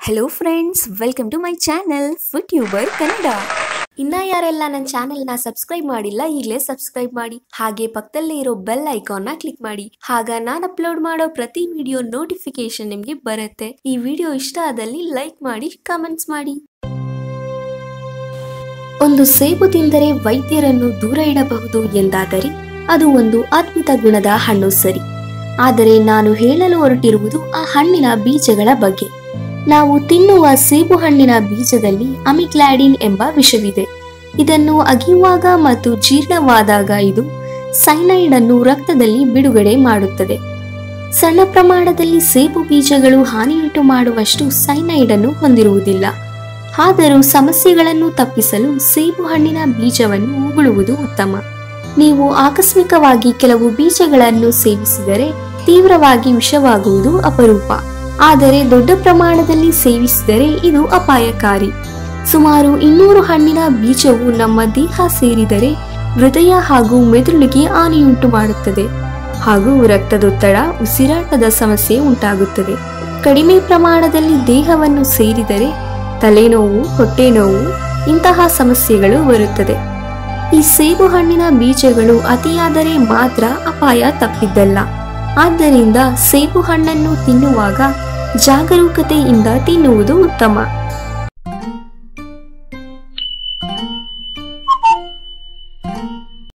hello friends welcome to my channel food uber Kannada ಇನ್ನ ಯಾರೆಲ್ಲ ನನ್ನ ಚಾನೆಲ್ನ ಸಬ್ಸ್ಕ್ರೈಬ್ ಮಾಡಿಲ್ಲ ಈಗಲೇ ಸಬ್ಸ್ಕ್ರೈಬ್ ಮಾಡಿ ಹಾಗೆ ಪಕ್ಕದಲ್ಲೇ ಇರೋ ಬೆಲ್ ಐಕಾನ್ನ ಕ್ಲಿಕ್ ಮಾಡಿ ಆಗ ನಾನು ಅಪ್ಲೋಡ್ ಮಾಡೋ ಪ್ರತಿ ವಿಡಿಯೋ ನೋಟಿಫಿಕೇಶನ್ ನಿಮಗೆ ಬರುತ್ತೆ ಈ ವಿಡಿಯೋ ಇಷ್ಟ ಆದಲ್ಲಿ ಲೈಕ್ ಮಾಡಿ ಕಮೆಂಟ್ಸ್ ಮಾಡಿ ಒಂದು ಸೇಬು ತಿಂದರೆ ವೈದ್ಯರನ್ನು ದೂರ ಇಡಬಹುದು ಎಂದಾದರೆ ಅದು ಒಂದು ಅದ್ಭುತ ಗುಣದ ಹಣ್ಣು ಸರಿ ಆದರೆ ನಾನು ಹೇಳಲು ಹೊರಟಿರುವುದು ಆ ಹಣ್ಣಿನ ಬೀಜಗಳ ಬಗ್ಗೆ ನಾವು ತಿನ್ನುವ ಸೇಬು ಹಣ್ಣಿನ ಬೀಜದಲ್ಲಿ ಅಮಿಗ್ಲಾಡಿನ್ ಎಂಬ ವಿಷವಿದೆ ಇದನ್ನು ಅಗಿಯುವಾಗ ಮತ್ತು ಜೀರ್ಣವಾದಾಗ ಇದು ಸೈನೈಡ್ ಅನ್ನು ರಕ್ತದಲ್ಲಿ ಬಿಡುಗಡೆ ಮಾಡುತ್ತದೆ ಸಣ್ಣ ಪ್ರಮಾಣದಲ್ಲಿ ಸೇಬು ಬೀಜಗಳು ಹಾನಿಯುಂಟು ಮಾಡುವಷ್ಟು ಸೈನೈಡ್ ಅನ್ನು ಹೊಂದಿರುವುದಿಲ್ಲ ಆದರೂ ಸಮಸ್ಯೆಗಳನ್ನು ತಪ್ಪಿಸಲು ಸೇಬು ಹಣ್ಣಿನ ಬೀಜವನ್ನು ಉಗುಳುವುದು ಉತ್ತಮ ನೀವು ಆಕಸ್ಮಿಕವಾಗಿ ಕೆಲವು ಬೀಜಗಳನ್ನು ಸೇವಿಸಿದರೆ ತೀವ್ರವಾಗಿ ವಿಷವಾಗುವುದು ಅಪರೂಪ ಆದರೆ ದೊಡ್ಡ ಪ್ರಮಾಣದಲ್ಲಿ ಸೇವಿಸಿದರೆ ಇದು ಅಪಾಯಕಾರಿ ಸುಮಾರು ಇನ್ನೂರು ಹಣ್ಣಿನ ಬೀಜವು ನಮ್ಮ ದೇಹ ಸೇರಿದರೆ ಹೃದಯ ಹಾಗೂ ಮೆದುಳಿಗೆ ಹಾನಿಯುಂಟು ಮಾಡುತ್ತದೆ ಹಾಗೂ ರಕ್ತದೊತ್ತಡ ಉಸಿರಾಟದ ಸಮಸ್ಯೆ ಉಂಟಾಗುತ್ತದೆ ಕಡಿಮೆ ಪ್ರಮಾಣದಲ್ಲಿ ದೇಹವನ್ನು ಸೇರಿದರೆ ತಲೆನೋವು ಹೊಟ್ಟೆನೋವು ಇಂತಹ ಸಮಸ್ಯೆಗಳು ಬರುತ್ತದೆ ಈ ಸೇಬು ಹಣ್ಣಿನ ಬೀಜಗಳು ಅತಿಯಾದರೆ ಮಾತ್ರ ಅಪಾಯ ತಪ್ಪಿದ್ದಲ್ಲ ಆದ್ದರಿಂದ ಸೇಬು ಹಣ್ಣನ್ನು ತಿನ್ನುವಾಗ ಜಾಗರೂಕತೆಯಿಂದ ತಿನ್ನುವುದು ಉತ್ತಮ